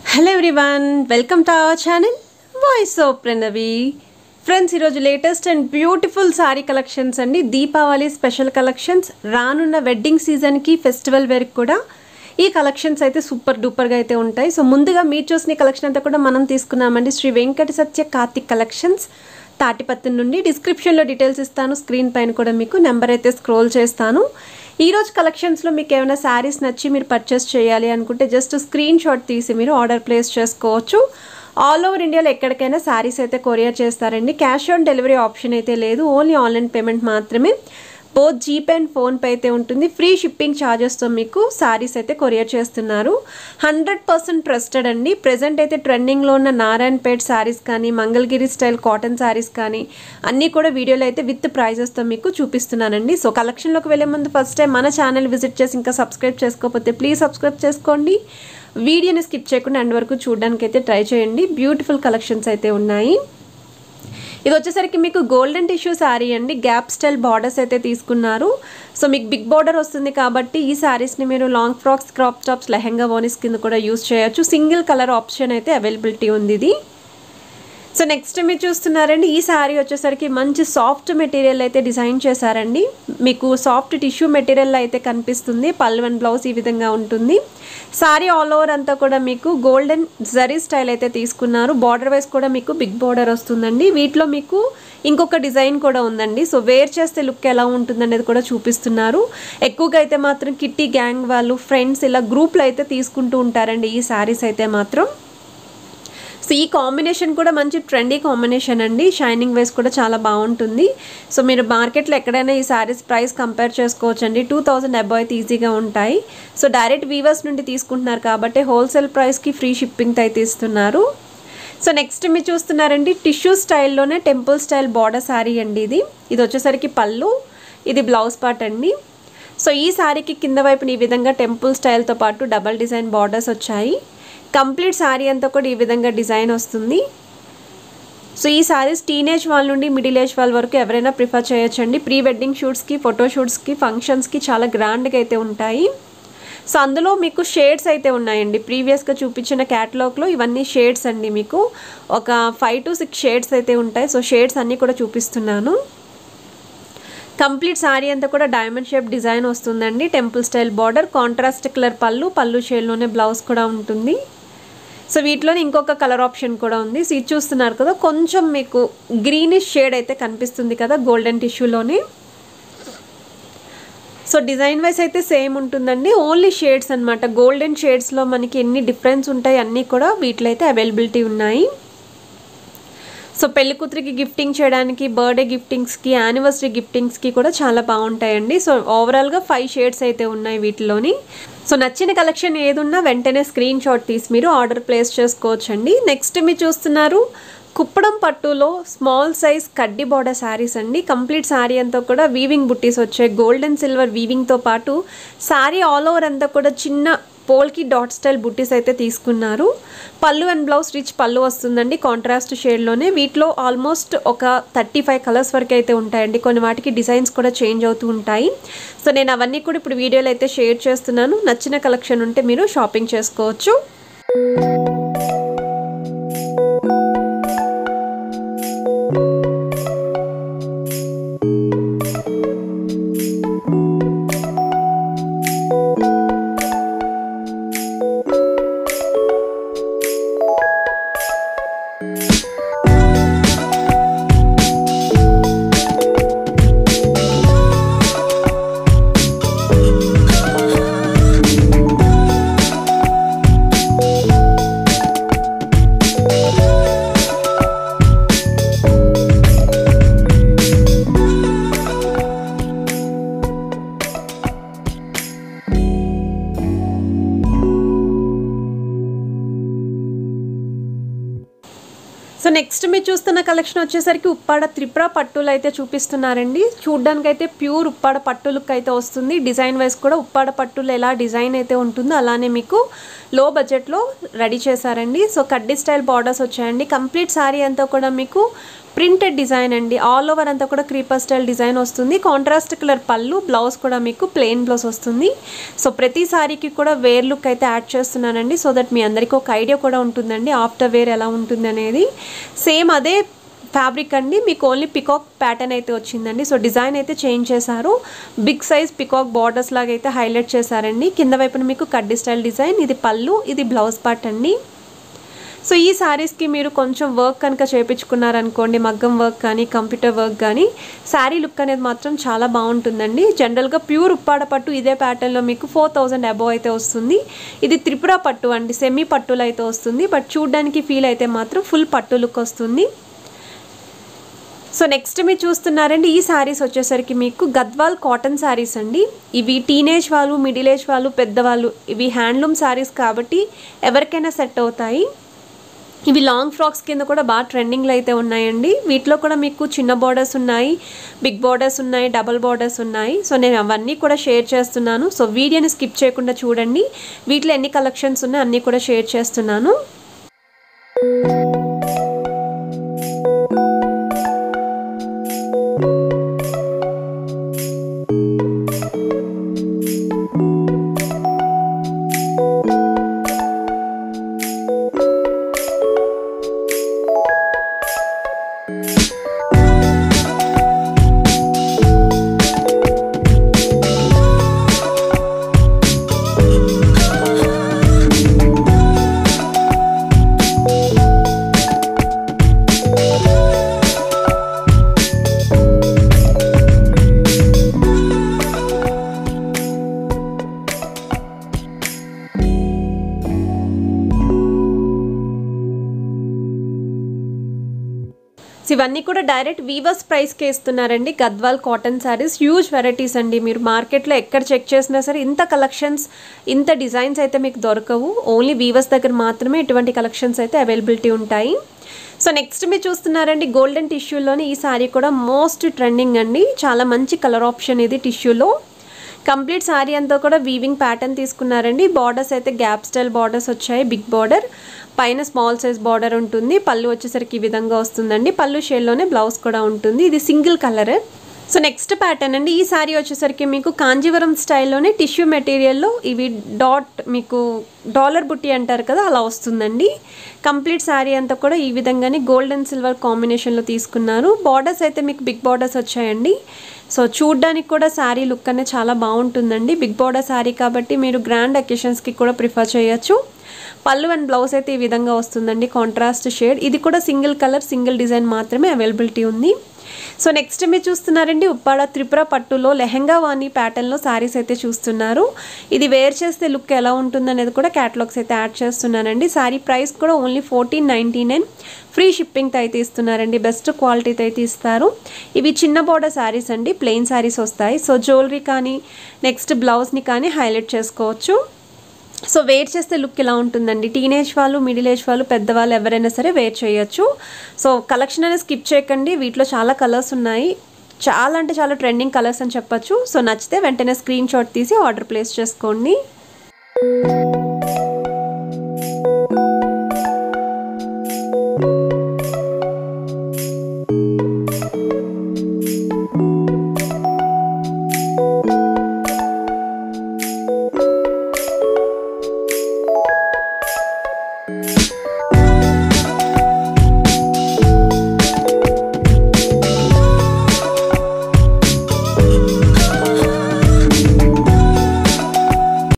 hello everyone welcome to our channel voice of Pranavi friends ఈరోజు latest and beautiful sari collections అండి Deepavali special collections రానున్న wedding సీజన్కి festival వేర్కి కూడా ఈ కలెక్షన్స్ అయితే సూపర్ డూపర్గా అయితే ఉంటాయి సో ముందుగా మీరు చూసిన ఈ కలెక్షన్ అంతా కూడా మనం తీసుకున్నామండి శ్రీ వెంకట సత్య కార్తిక్ కలెక్షన్స్ తాటిపత్తి నుండి డిస్క్రిప్షన్లో డీటెయిల్స్ ఇస్తాను స్క్రీన్ పైన కూడా మీకు నెంబర్ అయితే స్క్రోల్ చేస్తాను ఈ రోజు కలెక్షన్స్లో మీకు ఏమైనా శారీస్ నచ్చి మీరు పర్చేస్ చేయాలి అనుకుంటే జస్ట్ స్క్రీన్ షాట్ తీసి మీరు ఆర్డర్ ప్లేస్ చేసుకోవచ్చు ఆల్ ఓవర్ ఇండియాలో ఎక్కడికైనా శారీస్ అయితే కొరియర్ చేస్తారండి క్యాష్ ఆన్ డెలివరీ ఆప్షన్ అయితే లేదు ఓన్లీ ఆన్లైన్ పేమెంట్ మాత్రమే బోత్ జీపే అండ్ ఫోన్పే అయితే ఉంటుంది ఫ్రీ షిప్పింగ్ ఛార్జెస్తో మీకు శారీస్ అయితే కొరియర్ చేస్తున్నారు హండ్రెడ్ పర్సెంట్ ట్రస్టెడ్ అండి ప్రజెంట్ అయితే ట్రెండింగ్లో ఉన్న నారాయణపేట్ శారీస్ కానీ మంగళగిరి స్టైల్ కాటన్ శారీస్ కానీ అన్నీ కూడా వీడియోలో అయితే విత్ ప్రైజెస్తో మీకు చూపిస్తున్నానండి సో కలెక్షన్లోకి వెళ్ళే ముందు ఫస్ట్ టైం మన ఛానల్ విజిట్ చేసి ఇంకా సబ్స్క్రైబ్ చేసుకోకపోతే ప్లీజ్ సబ్స్క్రైబ్ చేసుకోండి వీడియోని స్కిప్ చేయకుండా ఎండ్ వరకు చూడడానికి అయితే ట్రై చేయండి బ్యూటిఫుల్ కలెక్షన్స్ అయితే ఉన్నాయి ఇది వచ్చేసరికి మీకు గోల్డెన్ టిష్యూ శారీ అండి గ్యాప్ స్టైల్ బార్డర్స్ అయితే తీసుకున్నారు సో మీకు బిగ్ బార్డర్ వస్తుంది కాబట్టి ఈ శారీస్ని మీరు long frocks crop tops lehenga వోనిస్ కింద కూడా యూస్ చేయొచ్చు సింగిల్ కలర్ ఆప్షన్ అయితే అవైలబిలిటీ ఉంది ఇది సో నెక్స్ట్ మీరు చూస్తున్నారండి ఈ శారీ వచ్చేసరికి మంచి సాఫ్ట్ మెటీరియల్ అయితే డిజైన్ చేశారండి మీకు సాఫ్ట్ టిష్యూ మెటీరియల్ అయితే కనిపిస్తుంది పల్వన్ బ్లౌజ్ ఈ విధంగా ఉంటుంది శారీ ఆల్ ఓవర్ అంతా కూడా మీకు గోల్డెన్ జరీ స్టైల్ అయితే తీసుకున్నారు బార్డర్ వైజ్ కూడా మీకు బిగ్ బార్డర్ వస్తుందండి వీటిలో మీకు ఇంకొక డిజైన్ కూడా ఉందండి సో వేర్ చేస్తే లుక్ ఎలా ఉంటుందనేది కూడా చూపిస్తున్నారు ఎక్కువగా అయితే మాత్రం కిట్టి గ్యాంగ్ వాళ్ళు ఫ్రెండ్స్ ఇలా గ్రూప్లో అయితే తీసుకుంటూ ఉంటారండి ఈ శారీస్ అయితే మాత్రం సో ఈ కాంబినేషన్ కూడా మంచి ట్రెండీ కాంబినేషన్ అండి షైనింగ్ వైస్ కూడా చాలా బాగుంటుంది సో మీరు మార్కెట్లో ఎక్కడైనా ఈ శారీస్ ప్రైస్ కంపేర్ చేసుకోవచ్చు అండి టూ థౌజండ్ అబౌవ్ అయితే ఈజీగా ఉంటాయి సో డైరెక్ట్ వీవర్స్ నుండి తీసుకుంటున్నారు కాబట్టి హోల్సేల్ ప్రైస్కి ఫ్రీ షిప్పింగ్ అయితే ఇస్తున్నారు సో నెక్స్ట్ మీరు చూస్తున్నారండి టిష్యూ స్టైల్లోనే టెంపుల్ స్టైల్ బార్డర్ శారీ అండి ఇది ఇది వచ్చేసరికి పళ్ళు ఇది బ్లౌజ్ పార్ట్ అండి సో ఈ శారీకి కింద వైపున ఈ విధంగా టెంపుల్ స్టైల్తో పాటు డబల్ డిజైన్ బార్డర్స్ వచ్చాయి కంప్లీట్ శారీ అంతా కూడా ఈ విధంగా డిజైన్ వస్తుంది సో ఈ శారీస్ టీనేజ్ వాళ్ళ నుండి మిడిల్ ఏజ్ వాళ్ళ వరకు ఎవరైనా ప్రిఫర్ చేయొచ్చండి ప్రీ వెడ్డింగ్ షూట్స్కి ఫోటో షూట్స్కి ఫంక్షన్స్కి చాలా గ్రాండ్గా అయితే ఉంటాయి సో అందులో మీకు షేడ్స్ అయితే ఉన్నాయండి ప్రీవియస్గా చూపించిన క్యాటలాగ్లో ఇవన్నీ షేడ్స్ అండి మీకు ఒక ఫైవ్ టు సిక్స్ షేడ్స్ అయితే ఉంటాయి సో షేడ్స్ అన్నీ కూడా చూపిస్తున్నాను కంప్లీట్ శారీ అంతా కూడా డైమండ్ షేప్ డిజైన్ వస్తుందండి temple style border contrast colour పళ్ళు పళ్ళు షేడ్లోనే బ్లౌజ్ కూడా ఉంటుంది సో వీటిలోనే ఇంకొక కలర్ ఆప్షన్ కూడా ఉంది సో ఇది చూస్తున్నారు కదా కొంచెం మీకు గ్రీనిష్ షేడ్ అయితే కనిపిస్తుంది కదా గోల్డెన్ టిష్యూలోనే సో డిజైన్ వైస్ అయితే సేమ్ ఉంటుందండి ఓన్లీ షేడ్స్ అనమాట గోల్డెన్ షేడ్స్లో మనకి ఎన్ని డిఫరెన్స్ ఉంటాయి అన్నీ కూడా వీటిలో అయితే అవైలబిలిటీ ఉన్నాయి సో పెళ్లి కూతురికి గిఫ్టింగ్ చేయడానికి బర్త్డే గిఫ్టింగ్స్కి యానివర్సరీ గిఫ్టింగ్స్కి కూడా చాలా బాగుంటాయండి సో ఓవరాల్గా ఫైవ్ షేడ్స్ అయితే ఉన్నాయి వీటిలోని సో నచ్చిన కలెక్షన్ ఏదున్నా వెంటనే స్క్రీన్ షాట్ తీసి మీరు ఆర్డర్ ప్లేస్ చేసుకోవచ్చండి నెక్స్ట్ మీరు చూస్తున్నారు కుప్పడం పట్టులో స్మాల్ సైజ్ కడ్డీ బార్డర్ శారీస్ అండి కంప్లీట్ శారీ అంతా కూడా వీవింగ్ బుట్టీస్ వచ్చాయి గోల్డ్ అండ్ సిల్వర్ వీవింగ్తో పాటు శారీ ఆల్ ఓవర్ అంతా కూడా చిన్న పోల్కి డాట్ స్టైల్ బుట్టీస్ అయితే తీసుకున్నారు పళ్ళు అండ్ బ్లౌజ్ రిచ్ పళ్ళు వస్తుందండి కాంట్రాస్ట్ షేడ్లోనే వీటిలో ఆల్మోస్ట్ ఒక థర్టీ ఫైవ్ కలర్స్ వరకు అయితే ఉంటాయండి కొన్ని వాటికి డిజైన్స్ కూడా చేంజ్ అవుతూ ఉంటాయి సో నేను అవన్నీ కూడా ఇప్పుడు వీడియోలో అయితే షేర్ చేస్తున్నాను నచ్చిన కలెక్షన్ ఉంటే మీరు షాపింగ్ చేసుకోవచ్చు సో నెక్స్ట్ మీరు చూస్తున్న కలెక్షన్ వచ్చేసరికి ఉప్పాడ త్రిపుర పట్టులు అయితే చూపిస్తున్నారండి చూడ్డానికి అయితే ప్యూర్ ఉప్పాడ పట్టు లుక్ అయితే వస్తుంది డిజైన్ వైజ్ కూడా ఉప్పాడ పట్టులు ఎలా డిజైన్ అయితే ఉంటుందో అలానే మీకు లో బడ్జెట్లో రెడీ చేశారండి సో కడ్డీ స్టైల్ బార్డర్స్ వచ్చాయండి కంప్లీట్ శారీ అంతా కూడా మీకు ప్రింటెడ్ డిజైన్ అండి ఆల్ ఓవర్ అంతా కూడా క్రీపర్ స్టైల్ డిజైన్ వస్తుంది కాంట్రాస్ట్ కలర్ పళ్ళు బ్లౌజ్ కూడా మీకు ప్లెయిన్ బ్లౌజ్ వస్తుంది సో ప్రతి సారీకి కూడా వేర్ లుక్ అయితే యాడ్ చేస్తున్నానండి సో దట్ మీ అందరికీ ఒక ఐడియా కూడా ఉంటుందండి ఆఫ్టర్ వేర్ ఎలా ఉంటుంది అనేది సేమ్ అదే ఫ్యాబ్రిక్ అండి మీకు ఓన్లీ పికాక్ ప్యాటర్న్ అయితే వచ్చిందండి సో డిజైన్ అయితే చేంజ్ చేశారు బిగ్ సైజ్ పికాక్ బార్డర్స్ లాగా అయితే హైలైట్ చేశారండి కింద వైపున మీకు కడ్డీ స్టైల్ డిజైన్ ఇది పళ్ళు ఇది బ్లౌజ్ పార్ట్ అండి సో ఈ శారీస్కి మీరు కొంచెం వర్క్ కనుక చేయించుకున్నారనుకోండి మగ్గం వర్క్ కానీ కంప్యూటర్ వర్క్ కానీ శారీ లుక్ అనేది మాత్రం చాలా బాగుంటుందండి జనరల్గా ప్యూర్ ఉప్పాడ పట్టు ఇదే ప్యాటర్న్లో మీకు ఫోర్ థౌజండ్ అబోవ్ అయితే వస్తుంది ఇది త్రిపుర పట్టు అండి సెమీ పట్టులో అయితే వస్తుంది బట్ చూడడానికి ఫీల్ అయితే మాత్రం ఫుల్ పట్టు లుక్ వస్తుంది సో నెక్స్ట్ మీరు చూస్తున్నారండి ఈ శారీస్ వచ్చేసరికి మీకు గద్వాల్ కాటన్ శారీస్ అండి ఇవి టీనేజ్ వాళ్ళు మిడిల్ ఏజ్ వాళ్ళు పెద్దవాళ్ళు ఇవి హ్యాండ్లూమ్ శారీస్ కాబట్టి ఎవరికైనా సెట్ అవుతాయి ఇవి లాంగ్ ఫ్రాక్స్ కింద కూడా బాగా ట్రెండింగ్లో అయితే ఉన్నాయండి వీటిలో కూడా మీకు చిన్న బార్డర్స్ ఉన్నాయి బిగ్ బార్డర్స్ ఉన్నాయి డబల్ బార్డర్స్ ఉన్నాయి సో నేను అవన్నీ కూడా షేర్ చేస్తున్నాను సో వీడియోని స్కిప్ చేయకుండా చూడండి వీటిలో ఎన్ని కలెక్షన్స్ ఉన్నాయి అన్నీ కూడా షేర్ చేస్తున్నాను సో ఇవన్నీ కూడా డైరెక్ట్ వీవర్స్ ప్రైస్కే ఇస్తున్నారండి Gadwal cotton saris huge varieties అండి మీరు మార్కెట్లో ఎక్కడ చెక్ చేసినా సరే ఇంత కలెక్షన్స్ ఇంత డిజైన్స్ అయితే మీకు దొరకవు ఓన్లీ వీవర్స్ దగ్గర మాత్రమే ఇటువంటి కలెక్షన్స్ అయితే అవైలబిలిటీ ఉంటాయి సో నెక్స్ట్ మీరు చూస్తున్నారండి గోల్డెన్ టిష్యూలోని ఈ శారీ కూడా మోస్ట్ ట్రెండింగ్ అండి చాలా మంచి కలర్ ఆప్షన్ ఇది టిష్యూలో కంప్లీట్ శారీ అంతా కూడా వీవింగ్ ప్యాటర్న్ తీసుకున్నారండి బార్డర్స్ అయితే గ్యాప్ స్టైల్ బార్డర్స్ వచ్చాయి బిగ్ బార్డర్ పైన స్మాల్ సైజ్ బార్డర్ ఉంటుంది పళ్ళు వచ్చేసరికి ఈ విధంగా వస్తుందండి పళ్ళు షేడ్లోనే బ్లౌజ్ కూడా ఉంటుంది ఇది single colour so next pattern అండి ఈ శారీ వచ్చేసరికి మీకు కాంజీవరం స్టైల్లోనే టిష్యూ మెటీరియల్లో ఇవి డాట్ మీకు డాలర్ బుట్టి అంటారు కదా అలా వస్తుందండి కంప్లీట్ శారీ అంతా కూడా ఈ విధంగానే గోల్డ్ అండ్ సిల్వర్ కాంబినేషన్లో తీసుకున్నారు బార్డర్స్ అయితే మీకు బిగ్ బార్డర్స్ వచ్చాయండి సో చూడ్డానికి కూడా శారీ లుక్ అనేది చాలా బాగుంటుందండి బిగ్ బార్డర్ శారీ కాబట్టి మీరు గ్రాండ్ అకేషన్స్కి కూడా ప్రిఫర్ చేయొచ్చు పళ్ళు అండ్ బ్లౌజ్ అయితే ఈ విధంగా వస్తుందండి కాంట్రాస్ట్ షేడ్ ఇది కూడా సింగిల్ కలర్ సింగిల్ డిజైన్ మాత్రమే అవైలబిలిటీ ఉంది సో నెక్స్ట్ మీరు చూస్తున్నారండి ఉప్పాడ త్రిపుర పట్టులో లెహంగా వాణి ప్యాటర్న్లో శారీస్ అయితే చూస్తున్నారు ఇది వేర్ చేస్తే లుక్ ఎలా ఉంటుందనేది కూడా క్యాటలాగ్స్ అయితే యాడ్ చేస్తున్నానండి శారీ ప్రైస్ కూడా only fourteen ninety nine free షిప్పింగ్తో అయితే ఇస్తున్నారండి బెస్ట్ క్వాలిటీతో అయితే ఇస్తారు ఇవి చిన్న బోర్డర్ శారీస్ అండి ప్లెయిన్ శారీస్ వస్తాయి సో జ్యువెలరీ కానీ నెక్స్ట్ బ్లౌజ్ని కానీ హైలైట్ చేసుకోవచ్చు సో వేర్ చేస్తే లుక్ ఇలా ఉంటుందండి టీనేజ్ వాళ్ళు మిడిల్ ఏజ్ వాళ్ళు పెద్దవాళ్ళు ఎవరైనా సరే వేర్ చేయొచ్చు సో కలెక్షన్ అనేది స్కిప్ చేయకండి వీటిలో చాలా కలర్స్ ఉన్నాయి చాలా అంటే చాలా ట్రెండింగ్ కలర్స్ అని చెప్పొచ్చు సో నచ్చితే వెంటనే స్క్రీన్ షాట్ తీసి ఆర్డర్ ప్లేస్ చేసుకోండి